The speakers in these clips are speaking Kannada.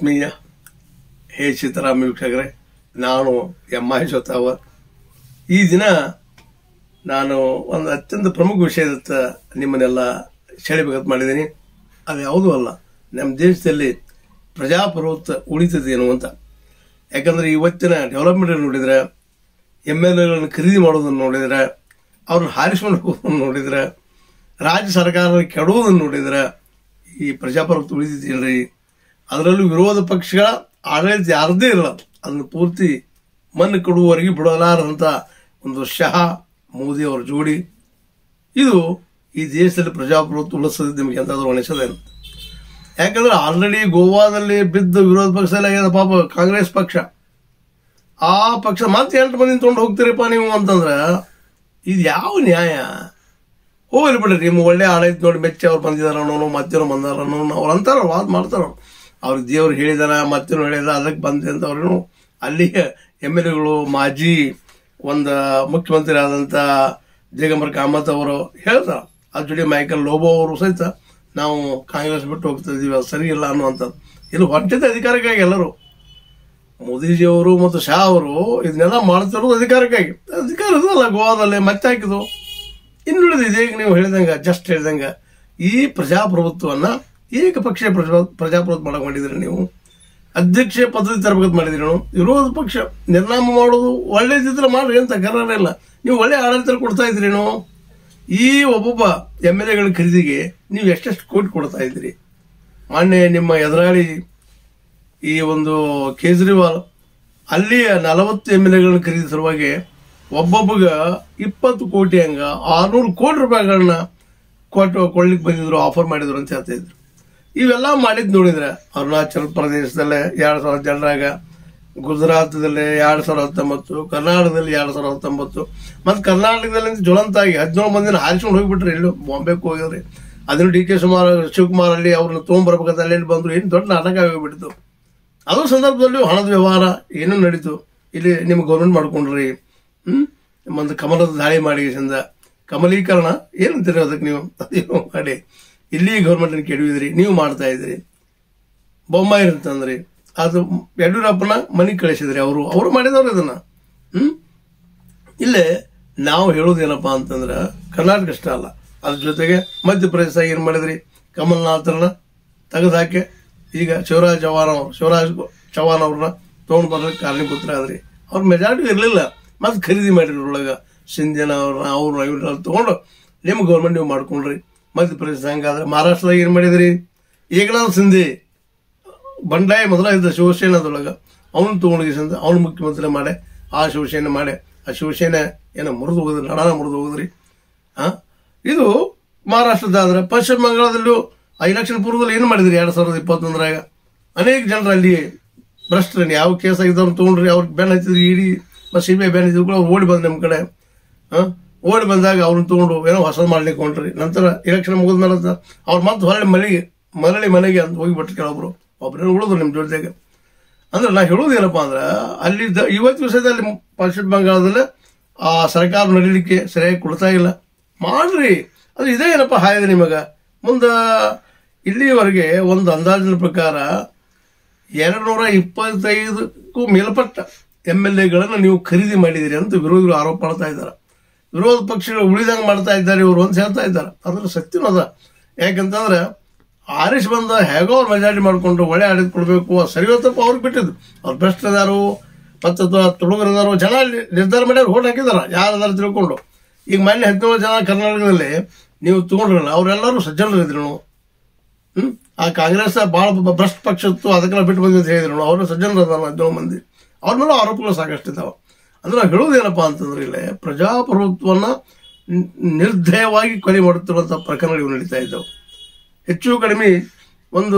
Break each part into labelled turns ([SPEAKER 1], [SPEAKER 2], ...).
[SPEAKER 1] ಆತ್ಮೀಯ ಹೇ ಸೀತಾರಾಮ ವೀಕ್ಷಕರೇ ನಾನು ಎಂ ಐ ಜೊತಾವ ಈ ದಿನ ನಾನು ಒಂದು ಅತ್ಯಂತ ಪ್ರಮುಖ ವಿಷಯದತ್ತ ನಿಮ್ಮನ್ನೆಲ್ಲ ಸೆಳಿಬೇಕಂತ ಮಾಡಿದ್ದೀನಿ ಅದು ಯಾವುದೂ ಅಲ್ಲ ನಮ್ಮ ದೇಶದಲ್ಲಿ ಪ್ರಜಾಪ್ರಭುತ್ವ ಉಳಿತದೇನು ಅಂತ ಯಾಕಂದ್ರೆ ಇವತ್ತಿನ ಡೆವಲಪ್ಮೆಂಟ್ ನೋಡಿದ್ರೆ ಎಮ್ ಎಲ್ ಎಗಳನ್ನು ಖರೀದಿ ಮಾಡೋದನ್ನು ನೋಡಿದ್ರೆ ಅವ್ರನ್ನ ಹಾರಿಸ್ಕೊಂಡು ಹೋಗೋದನ್ನು ನೋಡಿದ್ರೆ ರಾಜ್ಯ ಸರ್ಕಾರ ಕೆಡುವುದನ್ನು ನೋಡಿದ್ರೆ ಈ ಪ್ರಜಾಪ್ರಭುತ್ವ ಉಳಿದಿದ್ದೇನ್ರಿ ಅದರಲ್ಲೂ ವಿರೋಧ ಪಕ್ಷಗಳ ಆಡಳಿತ ಯಾರದೇ ಇಲ್ಲ ಅದನ್ನು ಪೂರ್ತಿ ಮಣ್ಣು ಕೊಡುವವರೆಗೆ ಬಿಡಲಾರದಂತ ಒಂದು ಶಹ ಮೋದಿ ಅವರ ಜೋಡಿ ಇದು ಈ ದೇಶದಲ್ಲಿ ಪ್ರಜಾಪ್ರಭುತ್ವ ಉಳಿಸೋದು ನಿಮಗೆ ಎಂತಾದ್ರೂ ಅನಿಸದೆ ಯಾಕಂದ್ರೆ ಆಲ್ರೆಡಿ ಗೋವಾದಲ್ಲಿ ಬಿದ್ದ ವಿರೋಧ ಪಕ್ಷದಲ್ಲಿ ಆಗ್ಯದ ಪಾಪ ಕಾಂಗ್ರೆಸ್ ಪಕ್ಷ ಆ ಪಕ್ಷ ಮತ್ತೆ ಎಂಟು ಮಂದಿ ತೊಗೊಂಡು ಹೋಗ್ತೀರಪ್ಪ ನೀವು ಅಂತಂದ್ರ ಇದು ಯಾವ ನ್ಯಾಯ ಹೋಗ್ಲಿ ಬಿಡ್ರಿ ನಿಮ್ಮ ಒಳ್ಳೆ ಆಡಳಿತ ನೋಡಿ ಮೆಚ್ಚಿ ಅವ್ರು ಬಂದಿದಾರ ಅನ್ನೋನು ಮತ್ತೇನೋ ಬಂದಾರ ಅನ್ನೋನು ಅವ್ರು ಅಂತಾರ ವಾದ ಮಾಡ್ತಾರ ಅವ್ರಿಗೆ ದೇವ್ರು ಹೇಳಿದಾರ ಮತ್ತೇನೋ ಹೇಳಿದ ಅದಕ್ಕೆ ಬಂದೆ ಅಂತ ಅವ್ರೇನು ಅಲ್ಲಿ ಎಮ್ ಎಲ್ ಎಗಳು ಮಾಜಿ ಒಂದು ಮುಖ್ಯಮಂತ್ರಿ ಆದಂತ ದಿಗಂಬರ್ ಕಾಮತ್ ಅವರು ಹೇಳ್ತಾರ ಅದ್ರ ಜೊತೆ ಮೈಕಲ್ ಲೋಬೋ ಅವರು ಸಹಿತ ನಾವು ಕಾಂಗ್ರೆಸ್ ಬಿಟ್ಟು ಹೋಗ್ತಾ ಇದೀವಿ ಅದು ಸರಿ ಇಲ್ಲ ಅನ್ನುವಂಥದ್ದು ಇಲ್ಲಿ ಹೊಂಟಿದ್ದ ಅಧಿಕಾರಕ್ಕಾಗಿ ಎಲ್ಲರೂ ಮೋದಿಜಿಯವರು ಮತ್ತು ಶಾ ಅವರು ಇದನ್ನೆಲ್ಲ ಮಾಡ್ತಿರೋದು ಅಧಿಕಾರಕ್ಕಾಗಿ ಅಧಿಕಾರ ಇದಲ್ಲ ಗೋವಾದಲ್ಲಿ ಮತ್ತೆ ಹಾಕಿದ್ದು ಇನ್ನುಳಿದ ಈಗ ನೀವು ಹೇಳಿದಂಗ ಜಸ್ಟ್ ಹೇಳಿದಂಗ ಈ ಪ್ರಜಾಪ್ರಭುತ್ವವನ್ನ ಏಕಪಕ್ಷೀಯ ಪ್ರಜಾ ಪ್ರಜಾಪ್ರಭುತ್ವ ಮಾಡಕ್ ಮಾಡಿದ್ರಿ ನೀವು ಅಧ್ಯಕ್ಷೀಯ ಪದ್ಧತಿ ತರಬೇಕಂತ ಮಾಡಿದ್ರಿ ನೀವು ವಿರೋಧ ಪಕ್ಷ ನಿರ್ನಾಮ ಮಾಡೋದು ಒಳ್ಳೇದಿದ್ರೆ ಮಾಡ್ರಿ ಅಂತ ಕರ್ನಾಟಕ ಇಲ್ಲ ನೀವು ಒಳ್ಳೆ ಆಡಳಿತ ಕೊಡ್ತಾ ಇದ್ರೇನು ಈ ಒಬ್ಬೊಬ್ಬ ಎಮ್ ಎಲ್ ಎಗಳ ಖರೀದಿಗೆ ನೀವು ಎಷ್ಟೆಷ್ಟು ಕೋಟಿ ಕೊಡ್ತಾ ಇದ್ರಿ ಮಾನ್ಯ ನಿಮ್ಮ ಎದುರಾಳಿ ಈ ಒಂದು ಕೇಜ್ರಿವಾಲ್ ಅಲ್ಲಿ ನಲವತ್ತು ಎಮ್ ಎಲ್ ಎಗಳನ್ನ ಖರೀದಿ ಸಲುವಾಗಿ ಒಬ್ಬೊಬ್ಬಗ ಇಪ್ಪತ್ತು ಕೋಟಿ ಹಂಗ ಆರ್ನೂರು ಕೋಟಿ ರೂಪಾಯಿಗಳನ್ನ ಕೊಟ್ಟು ಕೊಳ್ಳಿಕ್ ಬಂದಿದ್ರು ಆಫರ್ ಮಾಡಿದ್ರು ಅಂತ ಹೇಳ್ತಾ ಇದ್ರು ಇವೆಲ್ಲ ಮಾಡಿದ್ ನೋಡಿದ್ರೆ ಅರುಣಾಚಲ ಪ್ರದೇಶದಲ್ಲೇ ಎರಡ್ ಸಾವಿರದ ಜನರಾಗ ಗುಜರಾತದಲ್ಲಿ ಎರಡ್ ಸಾವಿರದ ಹತ್ತೊಂಬತ್ತು ಕರ್ನಾಟಕದಲ್ಲಿ ಎರಡ್ ಸಾವಿರದ ಹತ್ತೊಂಬತ್ತು ಮತ್ತೆ ಕರ್ನಾಟಕದಲ್ಲಿ ಜ್ವಲಂತಾಗಿ ಹದಿನೇಳು ಮಂದಿನ ಹಾರಿಸ್ಕೊಂಡು ಹೋಗ್ಬಿಟ್ರಿ ಎಲ್ಲೋ ಬಾಂಬೆಗೆ ಹೋಗಿದ್ರಿ ಅದನ್ನು ಡಿ ಕೆ ಶಿವಕುಮಾರ್ ಶಿವಕುಮಾರ್ ಅಲ್ಲಿ ಅವ್ರನ್ನ ತೊಗೊಂಡ್ಬರ್ಬೇಕಂತ ಅಲ್ಲಿ ಬಂದ್ರು ಏನು ದೊಡ್ಡ ನಾಟಕ ಹೋಗ್ಬಿಡ್ತು ಅದು ಸಂದರ್ಭದಲ್ಲಿ ಹಣದ ವ್ಯವಹಾರ ಏನೂ ನಡೀತು ಇಲ್ಲಿ ನಿಮ್ಗೆ ಗೌರ್ಮೆಂಟ್ ಮಾಡ್ಕೊಂಡ್ರಿ ಹ್ಮ್ ಒಂದು ಕಮಲದ ದಾಳಿ ಮಾಡಿ ಚಂದ ಕಮಲೀಕರಣ ಏನಂತೀರಿ ಅದಕ್ಕೆ ನೀವು ಅದೇನೋ ಮಾಡಿ ಇಲ್ಲಿ ಗೌರ್ಮೆಂಟ್ ಕೆಡವಿದ್ರಿ ನೀವು ಮಾಡ್ತಾ ಇದ್ರಿ ಬೊಮ್ಮಾಯಿ ಅಂತಂದ್ರಿ ಅದು ಯಡಿಯೂರಪ್ಪನ ಮನೆಗೆ ಕಳಿಸಿದ್ರಿ ಅವರು ಅವರು ಮಾಡಿದವ್ರು ಇದನ್ನ ಹ್ಮ್ ಇಲ್ಲೇ ನಾವು ಹೇಳೋದೇನಪ್ಪ ಅಂತಂದ್ರ ಕರ್ನಾಟಕ ಅಷ್ಟೇ ಅಲ್ಲ ಅದ್ರ ಜೊತೆಗೆ ಮಧ್ಯಪ್ರದೇಶ ಏನ್ ಮಾಡಿದ್ರಿ ಕಮಲ್ನಾಥರನ್ನ ತೆಗೆದಾಕೆ ಈಗ ಶಿವರಾಜ್ ಚೌಹಾಣ್ ಅವರು ಶಿವರಾಜ್ ಚೌಹಾಣ್ ಅವ್ರನ್ನ ತೊಗೊಂಡು ಬರೋದಕ್ಕೆ ಕಾರಣೀಭೂತರಾದ್ರಿ ಅವ್ರ ಮೆಜಾರಿಟಿ ಇರಲಿಲ್ಲ ಮತ್ತೆ ಖರೀದಿ ಮಾಡಿರಿ ಒಳಗ ಸಿಂಧಿನ ಅವ್ರನ್ನ ಅವ್ರನ್ನ ಇವ್ರನ್ನ ತಗೊಂಡು ನಿಮ್ಮ ಗೌರ್ಮೆಂಟ್ ನೀವು ಮಾಡ್ಕೊಂಡ್ರಿ ಮಧ್ಯಪ್ರದೇಶ ಹಂಗಾದ್ರೆ ಮಹಾರಾಷ್ಟ್ರದಾಗ ಏನ್ ಮಾಡಿದ್ರಿ ಏಕನಾಥ್ ಸಿಂಧಿ ಬಂಡಾಯ ಮೊದಲ ಇದ್ದ ಶಿವಸೇನಾದೊಳಗ ಅವನು ತಗೊಂಡೋಗಿಸಂದ ಅವನು ಮುಖ್ಯಮಂತ್ರಿ ಮಾಡೆ ಆ ಶಿವಸೇನೆ ಮಾಡೆ ಆ ಶಿವಸೇನೆ ಏನೋ ಮುರಿದು ಹೋಗಿದ್ರಿ ನಡಾನ ಮುರಿದು ಹೋಗಿದ್ರಿ ಆ ಇದು ಮಹಾರಾಷ್ಟ್ರದ ಆದ್ರೆ ಪಶ್ಚಿಮ ಬಂಗಾಳದಲ್ಲೂ ಆ ಇಲೆಕ್ಷನ್ ಪೂರ್ವದಲ್ಲಿ ಏನು ಮಾಡಿದ್ರಿ ಎರಡ್ ಸಾವಿರದ ಇಪ್ಪತ್ತೊಂದರಾಗ ಅನೇಕ ಜನರು ಅಲ್ಲಿ ಭ್ರಷ್ಟರನ್ನ ಯಾವ ಕೇಸ್ ಆಗಿದ್ದವ್ರು ತಗೊಂಡ್ರಿ ಅವ್ರಿಗೆ ಬೆನ್ ಹಚ್ಚಿದ್ರಿ ಇಡಿ ಮತ್ತು ಸಿ ಬಿ ಐ ಬೆನ್ ಹಚ್ಚಿದ್ರು ಕೂಡ ಓಡಿ ಬಂದ್ ನಮ್ಮ ಕಡೆ ಆ ಓಡಿ ಬಂದಾಗ ಅವ್ರನ್ನ ತಗೊಂಡು ಏನೋ ಹೊಸದು ಮಾಡ್ಲಿಕ್ಕೆ ಹೊಂಟ್ರಿ ನಂತರ ಇಲೆಕ್ಷನ್ ಮುಗಿದ ಮೇಲೆ ಅವ್ರು ಮತ್ತೆ ಹೊರಳಿ ಮನೆಗೆ ಮರಳಿ ಮನೆಗೆ ಅಂತ ಹೋಗಿಬಿಟ್ರು ಕೆಲವೊಬ್ರು ಒಬ್ರೇನು ಉಳಿದ್ರು ನಿಮ್ಮ ಜೊತೆಗೆ ಅಂದ್ರೆ ನಾ ಹೇಳೋದು ಏನಪ್ಪಾ ಅಂದ್ರೆ ಅಲ್ಲಿ ದ- ಇವತ್ತು ವಿಷಯದಲ್ಲಿ ಪಶ್ಚಿಮ ಬಂಗಾಳದಲ್ಲಿ ಆ ಸರ್ಕಾರ ನಡೀಲಿಕ್ಕೆ ಸರಿಯಾಗಿ ಕೊಡ್ತಾ ಇಲ್ಲ ಮಾಡ್ರಿ ಅದು ಇದೇ ಏನಪ್ಪ ಹಾಯ್ದೆ ನಿಮಗ ಮುಂದ ಇಲ್ಲಿವರೆಗೆ ಒಂದು ಅಂದಾಜಿನ ಪ್ರಕಾರ ಎರಡು ನೂರ ಇಪ್ಪತ್ತೈದಕ್ಕೂ ಮೇಲ್ಪಟ್ಟ ಎಮ್ ಎಲ್ ಎಗಳನ್ನು ನೀವು ಖರೀದಿ ಮಾಡಿದಿರಿ ಅಂತ ವಿರೋಧಿಗಳು ಆರೋಪ ಮಾಡ್ತಾ ಇದ್ದಾರೆ ವಿರೋಧ ಪಕ್ಷಗಳು ಉಳಿದಂಗೆ ಮಾಡ್ತಾ ಇದ್ದಾರೆ ಇವರು ಅಂತ ಹೇಳ್ತಾ ಇದ್ದಾರೆ ಅದ್ರ ಸತ್ಯನೂ ಅದ ಯಾಕಂತಂದ್ರೆ ಆರಿಸ್ ಬಂದ ಹೇಗೋ ಅವ್ರು ಮೆಜಾರಿಟಿ ಮಾಡ್ಕೊಂಡು ಒಳ್ಳೆ ಆಡಳಿತ ಕೊಡಬೇಕು ಸರಿ ತಪ್ಪ ಅವ್ರಿಗೆ ಬಿಟ್ಟಿದ್ದು ಅವ್ರು ಭ್ರಷ್ಟದಾರು ಮತ್ತು ತುಡುಗರದಾರು ಜನ ಅಲ್ಲಿ ನಿರ್ಧಾರ ಮಾಡಿ ಅವ್ರು ಓಟ್ ಹಾಕಿದಾರ ಯಾರದಾರು ತಿಳ್ಕೊಂಡು ಈಗ ಮೊನ್ನೆ ಹದಿನೇಳು ಜನ ಕರ್ನಾಟಕದಲ್ಲಿ ನೀವು ತಗೊಂಡ್ರಲ್ಲ ಅವರೆಲ್ಲರೂ ಸಜ್ಜನರಿದ್ರು ಹ್ಮ್ ಆ ಕಾಂಗ್ರೆಸ್ ಬಹಳ ಭ್ರಷ್ಟ ಪಕ್ಷ ಇತ್ತು ಅದಕ್ಕೆಲ್ಲ ಬಿಟ್ಟು ಬಂದಿ ಅಂತ ಹೇಳಿದ್ರು ಅವ್ರ ಸಜ್ಜನರು ಅದಾರ ಹದಿನೇಳು ಮಂದಿ ಅವ್ರ ಮೇಲೆ ಆರೋಪಗಳು ಸಾಕಷ್ಟು ಇದಾವ ಅಂದ್ರೆ ನಾವು ಹೇಳೋದೇನಪ್ಪಾ ಅಂತಂದ್ರೆ ಇಲ್ಲಿ ಪ್ರಜಾಪ್ರಭುತ್ವವನ್ನ ನಿ- ನಿರ್ದಯವಾಗಿ ಕೊಲೆ ಮಾಡುತ್ತಿರುವಂತಹ ಪ್ರಕರಣಗಳು ನಡೀತಾ ಇದ್ದಾವೆ ಹೆಚ್ಚು ಕಡಿಮೆ ಒಂದು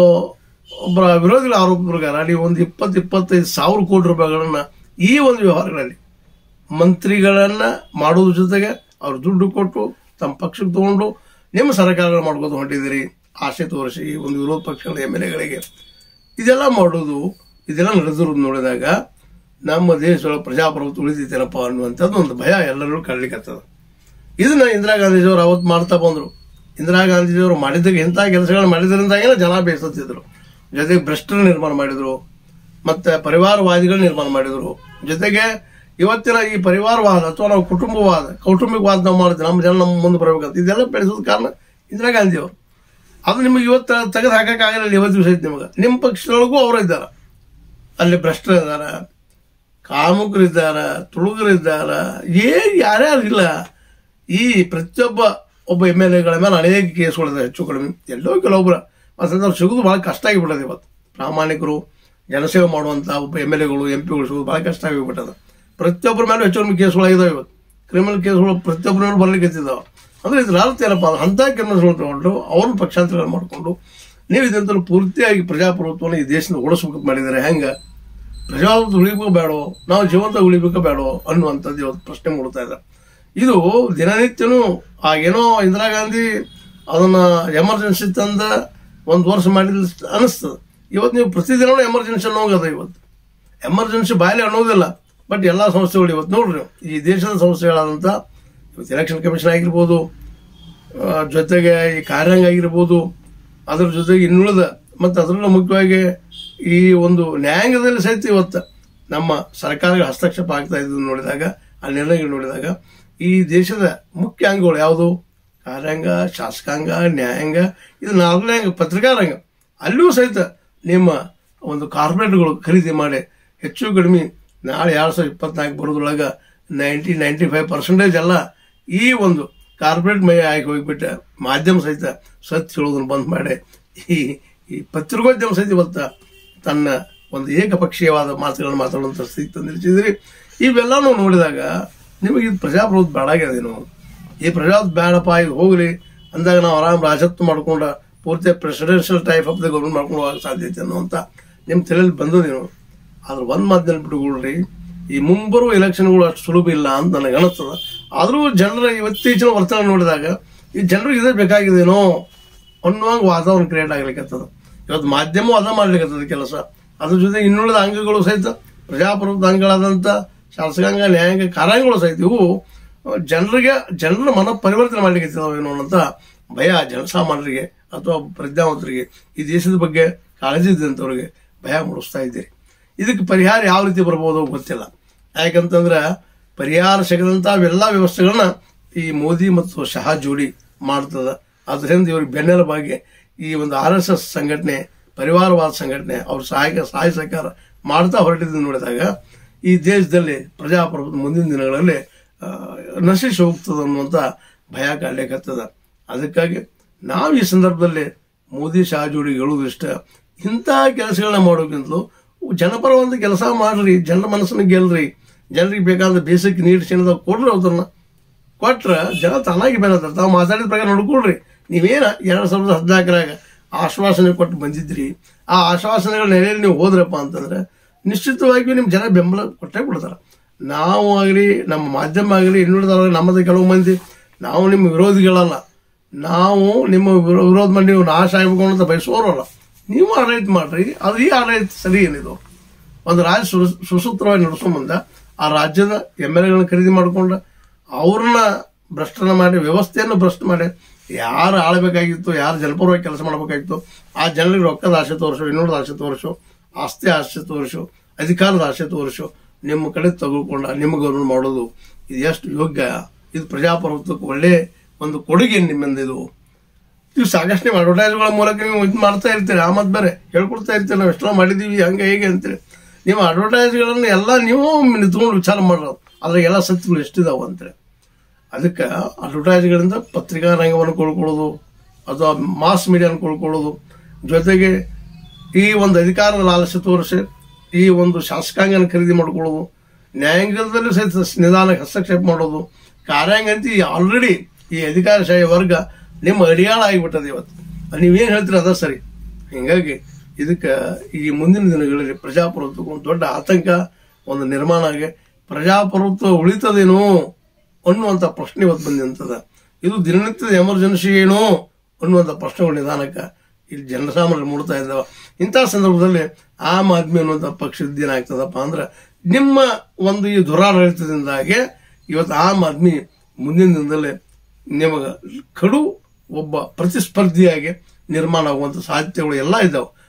[SPEAKER 1] ಒಬ್ಬರ ವಿರೋಧಿಗಳ ಆರೋಪ ಪ್ರಕಾರ ನೀವು ಒಂದು ಇಪ್ಪತ್ತು ಇಪ್ಪತ್ತೈದು ಸಾವಿರ ಕೋಟಿ ರೂಪಾಯಿಗಳನ್ನ ಈ ಒಂದು ವ್ಯವಹಾರಗಳಲ್ಲಿ ಮಂತ್ರಿಗಳನ್ನ ಮಾಡೋದ್ರ ಜೊತೆಗೆ ಅವ್ರು ದುಡ್ಡು ಕೊಟ್ಟು ತಮ್ಮ ಪಕ್ಷಕ್ಕೆ ತಗೊಂಡು ನಿಮ್ಮ ಸರ್ಕಾರಗಳು ಮಾಡ್ಕೊಂಡು ಹೊಂಟಿದ್ದೀರಿ ಆಸೆ ತೋರಿಸಿ ಈ ಒಂದು ವಿರೋಧ ಪಕ್ಷಗಳ ಎಮ್ ಎಲ್ ಎಗಳಿಗೆ ಇದೆಲ್ಲ ಮಾಡೋದು ಇದೆಲ್ಲ ನಡೆದಿರೋದು ನೋಡಿದಾಗ ನಮ್ಮ ದೇಶದೊಳಗೆ ಪ್ರಜಾಪ್ರಭುತ್ವ ಉಳಿತೈತೇನಪ್ಪ ಅನ್ನುವಂಥದ್ದು ಒಂದು ಭಯ ಎಲ್ಲರೂ ಕಳ್ಲಿಕ್ಕತ್ತದ ಇದನ್ನ ಇಂದಿರಾ ಗಾಂಧೀಜಿಯವರು ಅವತ್ತು ಮಾಡ್ತಾ ಬಂದ್ರು ಇಂದಿರಾ ಗಾಂಧೀಜಿಯವರು ಮಾಡಿದಾಗ ಎಂಥ ಕೆಲಸಗಳು ಮಾಡಿದ್ರಿಂದಾಗೇನೆ ಜನ ಬೇಸತ್ತಿದ್ರು ಜೊತೆಗೆ ಭ್ರಷ್ಟರ ನಿರ್ಮಾಣ ಮಾಡಿದ್ರು ಮತ್ತೆ ಪರಿವಾರವಾದಿಗಳು ನಿರ್ಮಾಣ ಮಾಡಿದ್ರು ಜೊತೆಗೆ ಇವತ್ತಿನ ಈ ಪರಿವಾರವಾದ ಅಥವಾ ನಾವು ಕುಟುಂಬವಾದ ಕೌಟುಂಬಿಕವಾದ ನಾವು ಮಾಡ್ತೀವಿ ನಮ್ಮ ಜನ ನಮ್ಮ ಮುಂದೆ ಬರಬೇಕಂತ ಇದೆಲ್ಲ ಬೆಳೆಸೋದು ಕಾರಣ ಇಂದಿರಾ ಗಾಂಧಿ ಅವರು ಅದು ನಿಮಗೆ ಇವತ್ತು ತೆಗೆದು ಹಾಕಕ್ಕಾಗಲ್ಲ ಇವತ್ತು ದಿವಸ ಐತಿ ನಿಮಗೆ ನಿಮ್ಮ ಪಕ್ಷದೊಳಗೂ ಅವರು ಇದ್ದಾರೆ ಅಲ್ಲಿ ಭ್ರಷ್ಟರು ಇದ್ದಾರ ಕಾಮುಕರಿದ್ದಾರ ತುಳುಗರಿದ್ದಾರ ಏನ್ ಯಾರ್ಯಾರು ಇಲ್ಲ ಈ ಪ್ರತಿಯೊಬ್ಬ ಒಬ್ಬ ಎಮ್ ಎಲ್ ಎಗಳ ಮೇಲೆ ಅನೇಕ ಕೇಸ್ಗಳಿದೆ ಹೆಚ್ಚು ಕಡಿಮೆ ಎಲ್ಲೋ ಕೆಲವೊಬ್ಬರ ಮತ್ತು ಸಿಗೋದು ಭಾಳ ಕಷ್ಟ ಆಗಿಬಿಟ್ಟದೆ ಇವತ್ತು ಪ್ರಾಮಾಣಿಕರು ಜನಸೇವೆ ಮಾಡುವಂಥ ಒಬ್ಬ ಎಮ್ ಎಲ್ ಎಗಳು ಎಂ ಪಿಗಳು ಸಿಗೋದು ಭಾಳ ಕಷ್ಟ ಆಗಿಬಿಟ್ಟದ ಪ್ರತಿಯೊಬ್ಬರ ಮೇಲೆ ಹೆಚ್ಚು ಕಡಿಮೆ ಕೇಸ್ಗಳಾಗಿದ್ದಾವೆ ಇವತ್ತು ಕ್ರಿಮಿನಲ್ ಕೇಸ್ಗಳು ಪ್ರತಿಯೊಬ್ಬರ ಮೇಲೆ ಬರ್ಲಿಕ್ಕೆ ಎತ್ತಿದ್ದಾವೆ ಅಂದ್ರೆ ಇದ್ರ ಅರ್ಥ ಏನಪ್ಪ ಅಂದ್ರೆ ಅಂಥ ಕೆಲಸಗಳು ತಗೊಂಡು ಅವ್ರನ್ನ ಪಕ್ಷಾಂತರಗಳು ಮಾಡಿಕೊಂಡು ನೀವು ಇದಂತಲೂ ಪೂರ್ತಿಯಾಗಿ ಪ್ರಜಾಪ್ರಭುತ್ವನ ಈ ದೇಶದ ಓಡಿಸ್ಬೇಕು ಮಾಡಿದ್ದಾರೆ ಹೆಂಗೆ ಪ್ರಜಾಪ್ರಭುತ್ವ ಉಳಿಬೇಕು ಬೇಡೋ ನಾವು ಜೀವಂತ ಉಳಿಬೇಕು ಬೇಡೋ ಅನ್ನುವಂಥದ್ದು ಇವತ್ತು ಪ್ರಶ್ನೆ ಮೂಡ್ತಾ ಇದೆ ಇದು ದಿನನಿತ್ಯನೂ ಆಗೇನೋ ಇಂದಿರಾ ಗಾಂಧಿ ಅದನ್ನ ಎಮರ್ಜೆನ್ಸಿ ತಂದ ಒಂದು ವರ್ಷ ಮಾಡಿದ ಅನಿಸ್ತದೆ ಇವತ್ತು ನೀವು ಪ್ರತಿದಿನ ಎಮರ್ಜೆನ್ಸಿ ಅನ್ನೋಗದ ಇವತ್ತು ಎಮರ್ಜೆನ್ಸಿ ಬಾಯಲ್ಲಿ ಅನ್ನೋದಿಲ್ಲ ಬಟ್ ಎಲ್ಲ ಸಂಸ್ಥೆಗಳು ಇವತ್ತು ನೋಡ್ರಿ ಈ ದೇಶದ ಸಂಸ್ಥೆಗಳಾದಂಥ ಇವತ್ತು ಎಲೆಕ್ಷನ್ ಕಮಿಷನ್ ಆಗಿರ್ಬೋದು ಆ, ಜೊತೆಗೆ ಈ ಕಾರ್ಯಾಂಗ ಆಗಿರ್ಬೋದು ಅದ್ರ ಜೊತೆಗೆ ಇನ್ನುಳಿದ ಮತ್ತು ಅದರಲ್ಲೂ ಮುಖ್ಯವಾಗಿ ಈ ಒಂದು ನ್ಯಾಯಾಂಗದಲ್ಲಿ ಸಹಿತ ಇವತ್ತು ನಮ್ಮ ಸರ್ಕಾರಗಳ ಹಸ್ತಕ್ಷೇಪ ಆಗ್ತಾ ಇದ್ದು ನೋಡಿದಾಗ ಆ ನಿರ್ಣಯಗಳು ನೋಡಿದಾಗ ಈ ದೇಶದ ಮುಖ್ಯ ಅಂಗಗಳು ಯಾವುದು ಕಾರ್ಯಾಂಗ ಶಾಸಕಾಂಗ ನ್ಯಾಯಾಂಗ ಇದು ನಾಲ್ಕನೇ ಅಂಗ ಪತ್ರಿಕಾರಂಗ ಅಲ್ಲಿಯೂ ಸಹಿತ ನಿಮ್ಮ ಒಂದು ಕಾರ್ಪೊರೇಟ್ಗಳು ಖರೀದಿ ಮಾಡಿ ಹೆಚ್ಚು ಕಡಿಮೆ ನಾಳೆ ಎರಡು ಸಾವಿರದ ಇಪ್ಪತ್ನಾಲ್ಕು ಬರೋದ್ರೊಳಗೆ ನೈಂಟಿ ನೈಂಟಿ ಫೈವ್ ಪರ್ಸೆಂಟೇಜ್ ಎಲ್ಲ ಈ ಒಂದು ಕಾರ್ಪೊರೇಟ್ ಮೈ ಆಗಿ ಹೋಗ್ಬಿಟ್ಟು ಮಾಧ್ಯಮ ಸಹಿತ ಸತ್ಯ ಹೇಳೋದನ್ನು ಬಂದ್ ಮಾಡಿ ಈ ಈ ಪತ್ರಿಕೋದ್ಯಮ ಸಹಿತ ಇವತ್ತು ತನ್ನ ಒಂದು ಏಕಪಕ್ಷೀಯವಾದ ಮಾತುಗಳನ್ನು ಮಾತಾಡುವಂಥ ಸ್ಥಿತಿ ತಂದಿರಿಸಿದ್ರಿ ಇವೆಲ್ಲನೂ ನೋಡಿದಾಗ ನಿಮಗೆ ಇದು ಪ್ರಜಾಪ್ರಭುತ್ವ ಬೇಡಾಗ್ಯದೇನು ಈ ಪ್ರಜಾಪ್ರಭುತ್ವ ಬೇಡಪ್ಪ ಇದು ಹೋಗ್ಲಿ ಅಂದಾಗ ನಾವು ಆರಾಮ್ ರಾಜತ್ವ ಮಾಡ್ಕೊಂಡ ಪೂರ್ತಿ presidential type of the government ಮಾಡ್ಕೊಂಡು ಹೋಗಕ್ಕೆ ಸಾಧ್ಯತೆ ಅನ್ನುವಂಥ ನಿಮ್ಮ ತಲೆಯಲ್ಲಿ ಬಂದದೇನು ಆದ್ರೆ ಒಂದು ಮಾತಿನಲ್ಲಿ ಬಿಟ್ಟುಕೊಳ್ರಿ ಈ ಮುಂಬರುವ ಎಲೆಕ್ಷನ್ಗಳು ಅಷ್ಟು ಸುಲಭ ಇಲ್ಲ ಅಂತ ನನಗೆ ಅನಿಸ್ತದ ಆದರೂ ಜನರ ಇವತ್ತೀಚಿನ ವರ್ತನೆ ನೋಡಿದಾಗ ಈ ಜನರಿಗೆ ಇದೇ ಬೇಕಾಗಿದೇನೋ ಅನ್ನುವಂಗೆ ವಾತಾವರಣ ಕ್ರಿಯೇಟ್ ಆಗ್ಲಿಕ್ಕತ್ತದ ಇವತ್ತು ಮಾಧ್ಯಮ ಅದ ಮಾಡ್ಲಿಕ್ಕತ್ತದ ಕೆಲಸ ಅದ್ರ ಜೊತೆ ಇನ್ನುಳಿದ ಅಂಗಗಳು ಸಹಿತ ಪ್ರಜಾಪ್ರಭುತ್ವ ಅಂಗಗಳಾದಂಥ ಶಾಸಕಾಂಗ ನ್ಯಾಯಾಂಗ ಕಾರ್ಯಾಂಗಗಳು ಸಹಿತ ಇವು ಜನರಿಗೆ ಜನರ ಮನ ಪರಿವರ್ತನೆ ಮಾಡ್ಲಿಕ್ಕೆ ಏನೋ ಅಂತ ಭಯ ಜನಸಾಮಾನ್ಯರಿಗೆ ಅಥವಾ ಪ್ರಜ್ಞಾವಂತರಿಗೆ ಈ ದೇಶದ ಬಗ್ಗೆ ಕಾಳಜಿ ಇದ್ದಂಥವ್ರಿಗೆ ಭಯ ಮೂಡಿಸ್ತಾ ಇದ್ದೀರಿ ಇದಕ್ಕೆ ಪರಿಹಾರ ಯಾವ ರೀತಿ ಬರ್ಬೋದು ಗೊತ್ತಿಲ್ಲ ಯಾಕಂತಂದ್ರೆ ಪರಿಹಾರ ಸಿಗದಂತ ಅವೆಲ್ಲ ವ್ಯವಸ್ಥೆಗಳನ್ನ ಈ ಮೋದಿ ಮತ್ತು ಶಹಾ ಜೋಡಿ ಮಾಡ್ತದ ಅದರಿಂದ ಇವ್ರಿಗೆ ಬೆನ್ನೆಲುಬಾಗಿ ಈ ಒಂದು ಆರ್ ಎಸ್ ಎಸ್ ಸಂಘಟನೆ ಪರಿವಾರವಾದ ಸಂಘಟನೆ ಅವ್ರ ಸಹಾಯಕ ಸಹಾಯ ಸಹಕಾರ ಮಾಡ್ತಾ ಹೊರಟಿದ್ದು ನೋಡಿದಾಗ ಈ ದೇಶದಲ್ಲಿ ಪ್ರಜಾಪ್ರಭುತ್ವ ಮುಂದಿನ ದಿನಗಳಲ್ಲಿ ಆ, ನಶಿಸಿ ಹೋಗ್ತದೆ ಅನ್ನುವಂಥ ಭಯ ಕಾಡ್ಲಿಕ್ಕತ್ತದ ಅದಕ್ಕಾಗಿ ನಾವು ಈ ಸಂದರ್ಭದಲ್ಲಿ ಮೋದಿ ಶಾ ಜೋಡಿ ಹೇಳುವುದಿಷ್ಟ ಇಂಥ ಕೆಲಸಗಳನ್ನ ಮಾಡೋಕ್ಕಿಂತಲೂ ಜನಪರ ಒಂದು ಕೆಲಸ ಮಾಡ್ರಿ ಜನರ ಮನಸ್ಸನ್ನ ಗೆಲ್ರಿ ಜನರಿಗೆ ಬೇಕಾದ ಬೇಸಿಕ್ ನೀಡ್ಸ್ ಏನದ ಕೊಡ್ರಿ ಅದನ್ನ ಕೊಟ್ರ ಜನ ತಾನಾಗಿ ಬೆಳೆದಾರ ತಾವು ಮಾತಾಡಿದ ಪ್ರಕಾರ ನೋಡ್ಕೊಳ್ರಿ ನೀವೇನ ಎರಡ್ ಸಾವಿರದ ಹದಿನಾಲ್ಕರಾಗ ಆಶ್ವಾಸನೆ ಕೊಟ್ಟು ಬಂದಿದ್ರಿ ಆ ಆಶ್ವಾಸನೆಗಳ ನೆಲೆಯಲ್ಲಿ ನೀವು ಹೋದ್ರಪ್ಪ ಅಂತಂದ್ರೆ ನಿಶ್ಚಿತವಾಗಿಯೂ ನಿಮ್ ಜನ ಬೆಂಬಲ ಕೊಟ್ಟೇ ಕೊಡ್ತಾರ ನಾವು ಆಗಲಿ ನಮ್ಮ ಮಾಧ್ಯಮ ಆಗಲಿ ಇನ್ನುಳಿದವ್ರಿಗೆ ನಮ್ಮದು ಕೆಲವು ಮಂದಿ ನಾವು ನಿಮ್ಮ ವಿರೋಧಿಗಳಲ್ಲ ನಾವು ನಿಮ್ಮ ವಿರೋ- ವಿರೋಧ ಮಾಡಿ ನೀವು ನಾಶ ಆಗ್ಬೇಕು ಅಂತ ಬಯಸೋರಲ್ಲ ನೀವು ಆಡಳಿತ ಮಾಡ್ರಿ ಅದು ಈ ಆಡಳಿತ ಸರಿ ಏನಿದು ಒಂದು ರಾಜ್ಯ ಸು- ಸುಸೂತ್ರವಾಗಿ ನಡೆಸೋ ಮುಂದೆ ಆ ರಾಜ್ಯದ ಎಮ್ ಎಲ್ ಎಗಳನ್ನ ಖರೀದಿ ಮಾಡ್ಕೊಂಡು ಅವ್ರನ್ನ ಭ್ರಷ್ಟನ ಮಾಡಿ ವ್ಯವಸ್ಥೆಯನ್ನು ಭ್ರಷ್ಟ ಮಾಡಿ ಯಾರು ಆಳ್ಬೇಕಾಗಿತ್ತು ಯಾರು ಜನಪರವಾಗಿ ಕೆಲಸ ಮಾಡಬೇಕಾಗಿತ್ತು ಆ ಜನರಿಗೆ ರೊಕ್ಕದ ಆಸೆ ತೋರಿಸು ಇನ್ನೂರದ ಆಸೆ ತೋರಿಸು ಆಸ್ತಿ ಆಸೆ ತೋರಿಸು ಅಧಿಕಾರದ ಆಸೆ ತೋರಿಸು ನಿಮ್ಮ ಕಡೆ ತೆಗೆದುಕೊಂಡ ನಿಮ್ಮ ಗೌರವ ಮಾಡೋದು ಇದು ಎಷ್ಟು ಯೋಗ್ಯ ಇದು ಪ್ರಜಾಪ್ರಭುತ್ವಕ್ಕೆ ಒಳ್ಳೆ ಒಂದು ಕೊಡುಗೆ ನಿಮ್ಮಿಂದ ಇದು ನೀವು ಸಾಕಷ್ಟು ನೀವು ಅಡ್ವರ್ಟೈಸ್ಗಳ ಮೂಲಕ ನೀವು ಇದು ಮಾಡ್ತಾ ಇರ್ತೀರಿ ಆ ಮತ್ತೆ ಬೇರೆ ಹೇಳ್ಕೊಡ್ತಾ ಇರ್ತೀರಿ ನಾವು ಎಷ್ಟೋ ಮಾಡಿದೀವಿ ಹಂಗೆ ಹೇಗೆ ಅಂತೀರಿ ನೀವು ಅಡ್ವರ್ಟೈಸ್ಗಳನ್ನು ಎಲ್ಲ ನೀವು ನಿಂತ್ಕೊಂಡು ವಿಚಾರ ಮಾಡೋದು ಅದ್ರಾಗ ಎಲ್ಲ ಸತ್ಯಗಳು ಎಷ್ಟಿದಾವ ಅಂತೇಳಿ ಅದಕ್ಕೆ ಅಡ್ವರ್ಟೈಸ್ಗಳಿಂದ ಪತ್ರಿಕಾ ರಂಗವನ್ನು ಕೊಳ್ಕೊಳ್ಳೋದು ಅಥವಾ ಮಾಸ್ ಮೀಡಿಯಾನ ಕೊಳ್ಕೊಳ್ಳೋದು ಜೊತೆಗೆ ಈ ಒಂದು ಅಧಿಕಾರದ ಲಾಲಸೆ ತೋರಿಸಿ ಈ ಒಂದು ಶಾಸಕಾಂಗನ ಖರೀದಿ ಮಾಡ್ಕೊಳ್ಳೋದು ನ್ಯಾಯಾಂಗದಲ್ಲಿ ಸಹಿತ ನಿಧಾನಕ್ಕೆ ಹಸ್ತಕ್ಷೇಪ ಮಾಡೋದು ಕಾರ್ಯಾಂಗಂತಿ ಆಲ್ರೆಡಿ ಈ ಅಧಿಕಾರಶಾಹಿ ವರ್ಗ ನಿಮ್ಮ ಅಡಿಯಾಳ ಆಗಿಬಿಟ್ಟದೆ ಇವತ್ತು ನೀವೇನು ಹೇಳ್ತೀರಿ ಅದ ಸರಿ ಹಿಂಗಾಗಿ ಇದಕ್ಕೆ ಈ ಮುಂದಿನ ದಿನಗಳಲ್ಲಿ ಪ್ರಜಾಪ್ರಭುತ್ವಕ್ಕೆ ಒಂದು ದೊಡ್ಡ ಆತಂಕ ಒಂದು ನಿರ್ಮಾಣ ಆಗಿ ಪ್ರಜಾಪ್ರಭುತ್ವ ಉಳಿತದೇನೋ ಅನ್ನುವಂಥ ಪ್ರಶ್ನೆ ಇವತ್ತು ಬಂದಂತದ ಇದು ದಿನನಿತ್ಯದ ಎಮರ್ಜೆನ್ಸಿ ಏನೋ ಅನ್ನುವಂಥ ಪ್ರಶ್ನೆಗಳು ನಿಧಾನಕ್ಕೆ ಇಲ್ಲಿ ಜನಸಾಮಾನ್ಯರು ಮೂಡ್ತಾ ಇದ್ದಾವ ಇಂಥ ಸಂದರ್ಭದಲ್ಲಿ ಆಮ್ ಆದ್ಮಿ ಅನ್ನುವಂಥ ಪಕ್ಷದ ಏನಾಗ್ತದಪ್ಪ ಅಂದ್ರೆ ನಿಮ್ಮ ಒಂದು ಈ ದುರಾಡಳಿತದಿಂದಾಗೆ ಇವತ್ತು ಆಮ್ ಆದ್ಮಿ ಮುಂದಿನ ದಿನದಲ್ಲಿ ನಿಮಗೆ ಕಡು ಒಬ್ಬ ಪ್ರತಿಸ್ಪರ್ಧಿಯಾಗಿ ನಿರ್ಮಾಣ ಆಗುವಂಥ ಸಾಧ್ಯತೆಗಳು ಎಲ್ಲ ಇದ್ದಾವೆ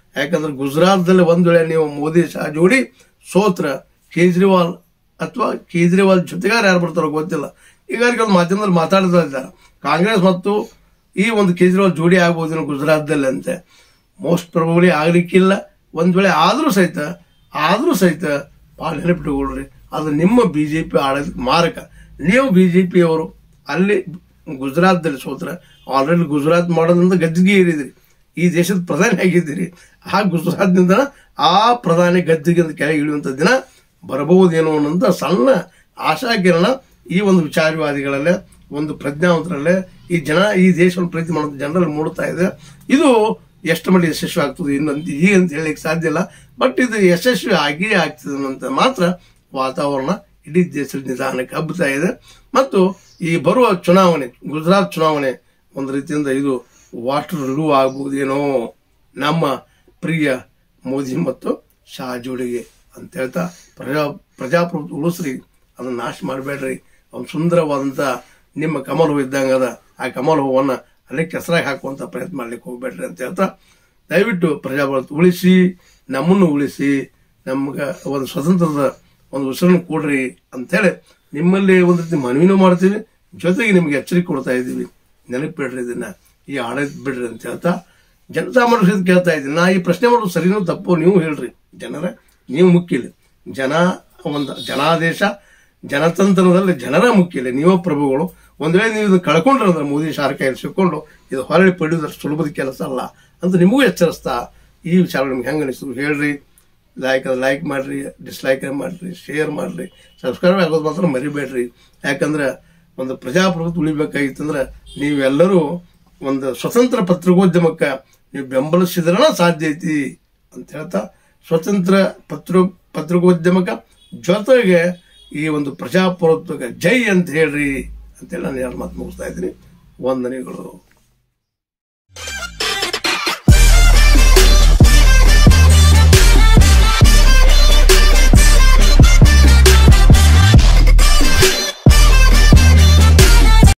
[SPEAKER 1] ಯಾಕಂದ್ರೆ ಗುಜರಾತ್ದಲ್ಲಿ ಒಂದ್ ವೇಳೆ ನೀವು ಮೋದಿ ಶಾ ಜೋಡಿ ಸೋತ್ರ ಕೇಜ್ರಿವಾಲ್ ಅಥವಾ ಕೇಜ್ರಿವಾಲ್ ಜೊತೆಗಾರ ಯಾರು ಬರ್ತಾರೋ ಗೊತ್ತಿಲ್ಲ ಈಗಾಗಲೇ ಒಂದು ಮಾಧ್ಯಮದಲ್ಲಿ ಮಾತಾಡ್ತಾ ಇದ್ದಾರೆ ಕಾಂಗ್ರೆಸ್ ಮತ್ತು ಈ ಒಂದು ಕೇಜ್ರಿವಾಲ್ ಜೋಡಿ ಆಗ್ಬೋದೇನೋ ಗುಜರಾತ್ದಲ್ಲಿ ಅಂತೆ ಮೋಸ್ಟ್ ಪ್ರೊಬಬ್ಲಿ ಆಗ್ಲಿಕ್ಕಿಲ್ಲ ಒಂದ್ ವೇಳೆ ಆದ್ರೂ ಸಹಿತ ಆದ್ರೂ ಸಹಿತ ಭಾಳ ನೆನಪಿಟ್ಟುಕೊಳ್ರಿ ಅದು ನಿಮ್ಮ ಬಿಜೆಪಿ ಆಡಳಿತ ಮಾರಕ ನೀವು ಬಿಜೆಪಿ ಅವರು ಅಲ್ಲಿ ಗುಜರಾತ್ದಲ್ಲಿ ಸೋತ್ರ ಆಲ್ರೆಡಿ ಗುಜರಾತ್ ಮಾಡೋದ್ರಿಂದ ಗದ್ದಿಗೆ ಏರಿದ್ರಿ ಈ ದೇಶದ ಪ್ರಧಾನಿ ಆಗಿದ್ದೀರಿ ಆ ಗುಜರಾತ್ನಿಂದ ಆ ಪ್ರಧಾನಿ ಗದ್ದಿಗೆ ಕೆಳಗೆ ಇಳಿಯುವಂತ ದಿನ ಬರಬಹುದೇನೋ ಅನ್ನೋಂಥ ಸಣ್ಣ ಆಶಾಕಿರಣ ಈ ಒಂದು ವಿಚಾರವಾದಿಗಳಲ್ಲೇ ಒಂದು ಪ್ರಜ್ಞಾವಂತರಲ್ಲೇ ಈ ಜನ ಈ ದೇಶವನ್ನು ಪ್ರೀತಿ ಮಾಡೋ ಜನರಲ್ಲಿ ಮೂಡ್ತಾ ಇದೆ ಇದು ಎಷ್ಟು ಮಟ್ಟಿಗೆ ಯಶಸ್ವಿ ಆಗ್ತದೆ ಇನ್ನೊಂದು ಈಗ ಅಂತ ಹೇಳಲಿಕ್ಕೆ ಸಾಧ್ಯ ಇಲ್ಲ ಬಟ್ ಇದು ಯಶಸ್ವಿ ಆಗಿಯೇ ಆಗ್ತದೆ ಅಂತ ಮಾತ್ರ ವಾತಾವರಣ ಇಡೀ ದೇಶದ ನಿಧಾನಕ್ಕೆ ಹಬ್ಬುತ್ತಾ ಇದೆ ಮತ್ತು ಈ ಬರುವ ಚುನಾವಣೆ ಗುಜರಾತ್ ಚುನಾವಣೆ ಒಂದು ರೀತಿಯಿಂದ ಇದು ವಾಟರ್ ರೂ ಆಗ್ಬಹುದೇನೋ ನಮ್ಮ ಪ್ರಿಯ ಮೋದಿ ಮತ್ತು ಶಾ ಜೋಡಿಗೆ ಅಂತ ಹೇಳ್ತಾ ಪ್ರಜಾ ಪ್ರಜಾಪ್ರಭುತ್ವ ಉಳಿಸ್ರಿ ಅದನ್ನ ನಾಶ ಮಾಡಬೇಡ್ರಿ ಅವ್ನು ಸುಂದರವಾದಂತ ನಿಮ್ಮ ಕಮಲ ಹೂ ಇದ್ದಂಗ ಅದ ಆ ಕಮಲ ಹೂವನ್ನ ಅಲ್ಲೇ ಕೆಸರಾಗಿ ಹಾಕುವಂತ ಪ್ರಯತ್ನ ಮಾಡ್ಲಿಕ್ಕೆ ಹೋಗ್ಬೇಡ್ರಿ ಅಂತ ಹೇಳ್ತಾ ದಯವಿಟ್ಟು ಪ್ರಜಾಪ್ರಭುತ್ವ ಉಳಿಸಿ ನಮ್ಮನ್ನು ಉಳಿಸಿ ನಮ್ಗೆ ಒಂದು ಸ್ವತಂತ್ರದ ಒಂದು ಉಸಿರನ್ನು ಕೊಡ್ರಿ ಅಂತೇಳಿ ನಿಮ್ಮಲ್ಲಿ ಒಂದು ರೀತಿ ಮನವಿನೂ ಮಾಡ್ತೀವಿ ಜೊತೆಗೆ ನಿಮ್ಗೆ ಎಚ್ಚರಿಕೆ ಕೊಡ್ತಾ ಇದ್ದೀವಿ ನೆನಪಿಡ್ರಿ ಇದನ್ನ ಈ ಆಡಳಿತ ಬಿಡ್ರಿ ಅಂತ ಹೇಳ್ತಾ ಜನಸಾಮಾನ್ಯರ ಸಹಿತ ಕೇಳ್ತಾ ಇದ್ದೀನಿ ನಾ ಈ ಪ್ರಶ್ನೆ ಮಾಡೋದು ಸರಿನೋ ತಪ್ಪು ನೀವು ಹೇಳ್ರಿ ಜನರ ನೀವು ಮುಖ್ಯ ಇಲ್ಲ ಜನ ಒಂದು ಜನಾದೇಶ ಜನತಂತ್ರದಲ್ಲಿ ಜನರ ಮುಖ್ಯ ಇಲ್ಲ ನೀವೇ ಪ್ರಭುಗಳು ಒಂದ್ ವೇಳೆ ನೀವು ಇದನ್ನ ಕಳ್ಕೊಂಡ್ರೆ ಅಂದ್ರೆ ಮೋದಿ ಶಾರಕ ಸಿಕ್ಕೊಂಡು ಇದು ಹೊರಳಿ ಪಡೆಯುವುದಷ್ಟು ಸುಲಭದ ಕೆಲಸ ಅಲ್ಲ ಅಂತ ನಿಮಗೂ ಎಚ್ಚರಿಸ್ತಾ ಈ ವಿಚಾರ ನಿಮ್ಗೆ ಹೆಂಗೆ ಅನಿಸ್ತು ಹೇಳ್ರಿ ಲೈಕ್ ಲೈಕ್ ಮಾಡ್ರಿ ಡಿಸ್ಲೈಕ್ ಮಾಡ್ರಿ ಶೇರ್ ಮಾಡ್ರಿ ಸಬ್ಸ್ಕ್ರೈಬ್ ಆಗೋದು ಮಾತ್ರ ಮರಿಬೇಡ್ರಿ ಯಾಕಂದ್ರೆ ಒಂದು ಪ್ರಜಾಪ್ರಭುತ್ವ ಉಳಿಬೇಕಾಗಿತ್ತಂದ್ರೆ ನೀವೆಲ್ಲರೂ ಒಂದು ಸ್ವತಂತ್ರ ಪತ್ರಿಕೋದ್ಯಮಕ್ಕೆ ನೀವು ಬೆಂಬಲಿಸಿದ್ರನ ಸಾಧ್ಯ ಐತಿ ಅಂತ ಹೇಳ್ತಾ ಸ್ವತಂತ್ರ ಪತ್ರ ಪತ್ರಿಕೋದ್ಯಮಕ್ಕೆ ಜೊತೆಗೆ ಈ ಒಂದು ಪ್ರಜಾಪ್ರಭುತ್ವಕ್ಕೆ ಜೈ ಅಂತ ಹೇಳ್ರಿ ಅಂತೇಳಿ ನಾನು ಯಾರು ಮಾತು ಮುಗಿಸ್ತಾ ಇದ್ದೀನಿ ವಂದನೆಗಳು